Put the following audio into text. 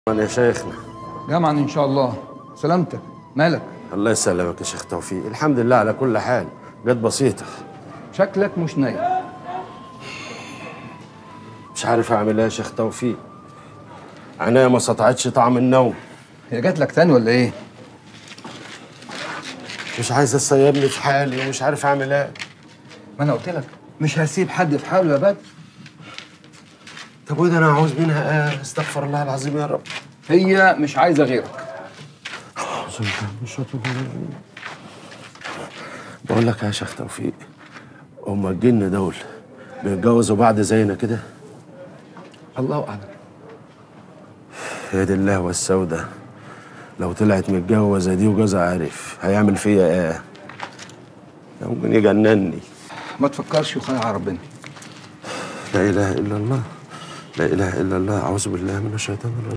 يا شيخنا جمعا ان شاء الله سلامتك مالك الله يسلمك يا شيخ توفيق الحمد لله على كل حال جت بسيطة شكلك مش نايم مش عارف اعمل ايه يا شيخ توفيق عينيا ما استطاعتش طعم النوم هي جات لك تاني ولا ايه مش عايز تسيبني في حالي ومش عارف اعمل ايه ما انا قلت لك مش هسيب حد في حاله يا بدر طب وده انا عاوز منها ايه استغفر الله العظيم يا رب هي مش عايزه غيرك بقول لك يا شيخ توفيق هما الجن دول بيتجوزوا بعض زينا كده الله اعلم يا دي الله والسودة لو طلعت متجوزة دي وجوزها عارف هيعمل فيا ايه ممكن يجنني ما تفكرش وخلي على ربنا لا اله الا الله لا اله الا الله اعوذ بالله من الشيطان الرجيم